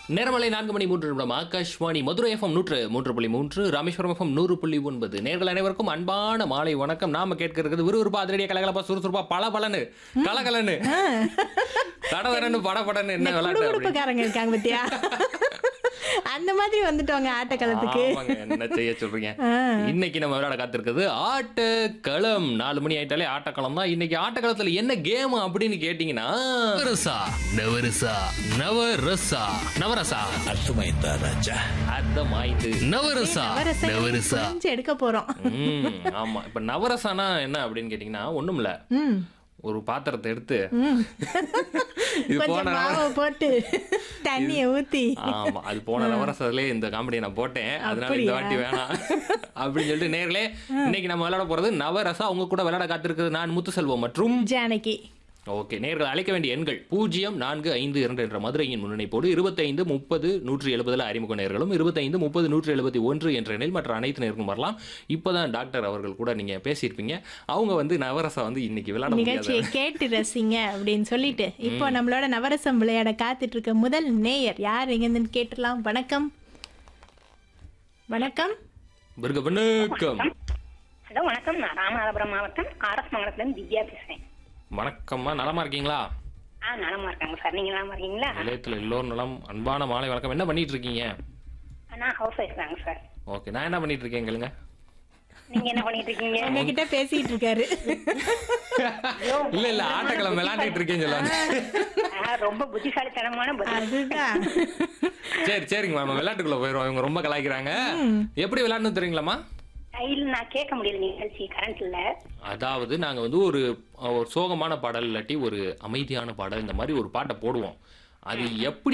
நேரமலை நான்கு மணி மூன்று நிமிடம் ஆகாஷ்வாணி மதுரை எஃப்எம் நூற்று மூன்று புள்ளி மூன்று ராமேஸ்வரம் எஃப்எம் நூறு புள்ளி ஒன்பது நேர்கள் அனைவருக்கும் அன்பான மாலை வணக்கம் நாம கேட்க இருக்கிறது விறுவிறுப்பா அதிரடியா கலகலப்பா சுறுசுறுப்பா பல பலனு கலகலன்னு தடதடன்னு படபடன்னு என்ன விளையாட்டு அப்படி குடுகுடுப்புக்காரங்க இருக்காங்க பத்தியா அந்த மாதிரி வந்துட்டோங்க ஆட்டக்களத்துக்கு ஆமாங்க என்ன செய்ய சொல்றீங்க இன்னைக்கு நம்ம விளையாட காத்திருக்கிறது ஆட்டக்களம் நாலு மணி ஆயிட்டாலே ஆட்டக்களம் தான் இன்னைக்கு ஆட்டக்களத்துல என்ன கேம் அப்படின்னு கேட்டீங்கன்னா நவரசா நவரசா நவரசா நவரசா అర్థమైందా రాజా அர்த்தமாயிட்டு நவரசா நவரசம் நவரசா புரிஞ்சு எடுக்க போறோம் ம், ஆமா இப்ப நவரசானா என்ன அப்படின்னு கேட்டீங்கன்னா ஒண்ணும் இல்ல ம் ஒரு பாத்திரத்தை எடுத்து ம். இது கொஞ்சம் போன மாவை போட்டு தண்ணிய ஊத்தி ஆமா அது போன நவரசத்துலயே இந்த காமெடியை நான் போட்டேன் அதனால இந்த அப்படியா? வாட்டி வேணாம் அப்படின்னு சொல்லிட்டு நேர்களே இன்னைக்கு நம்ம விளையாட போறது நவரசா அவங்க கூட விளையாட காத்திருக்கிறது நான் முத்துசெல்வம் மற்றும் ஜானகி ஓகே நேர்கள் அழைக்க வேண்டிய எண்கள் பூஜ்ஜியம் நான்கு ஐந்து இரண்டு என்ற மதுரையின் முன்னணிப்போடு இருபத்தைந்து முப்பது நூற்றி எழுபதுல அறிமுக நேர்களும் இருபத்தைந்து முப்பது நூற்றி எழுபத்தி ஒன்று என்ற எண்ணில் மற்ற அனைத்து நேர்களும் வரலாம் இப்போதான் டாக்டர் அவர்கள் கூட நீங்க பேசியிருப்பீங்க அவங்க வந்து நவரசா வந்து இன்னைக்கு விளையாட முடியாது நிகழ்ச்சியை கேட்டு ரசிங்க அப்படின்னு சொல்லிட்டு இப்போ நம்மளோட நவரசம் விளையாட காத்துட்டு இருக்க முதல் நேயர் யார் எங்கேருந்து கேட்டுலாம் வணக்கம் வணக்கம் பிறகு வணக்கம் ஹலோ வணக்கம் நான் ராமநாதபுரம் மாவட்டம் ஆர்எஸ் மங்கலத்துலேருந்து திவ்யா பேசுகிறேன் வணக்கம்மா நலமா இருக்கீங்களா ஆ நலமா இருக்காங்க சார் நீங்கள் நலமா இருக்கீங்களா நிலையத்தில் எல்லோரும் நலம் அன்பான மாலை வணக்கம் என்ன பண்ணிட்டு இருக்கீங்க நான் ஹவுஸ் ஒய்ஃப் தாங்க சார் ஓகே நான் என்ன பண்ணிட்டு இருக்கேன் கேளுங்க நீங்கள் என்ன பண்ணிட்டு இருக்கீங்க உங்ககிட்ட பேசிட்டு இருக்காரு இல்ல இல்ல ஆட்டக்கிழமை விளையாண்டுட்டு இருக்கேன்னு சொல்லுவாங்க ஆ, ரொம்ப புத்திசாலித்தனமான பதில் அதுதான் சரி சரிங்க மேம் விளையாட்டுக்குள்ள போயிடுவோம் இவங்க ரொம்ப கலாய்க்கிறாங்க எப்படி விளையாடணும் தெரியுங்களாம்மா இல்ல நான் கேட்க முடியல நிகழ்ச்சி கரண்ட் இல்ல அதாவது நாங்க வந்து ஒரு ஒரு சோகமான பாடல் இல்லாட்டி ஒரு அமைதியான பாடல் இந்த மாதிரி ஒரு பாட்டை போடுவோம் அது எப்படி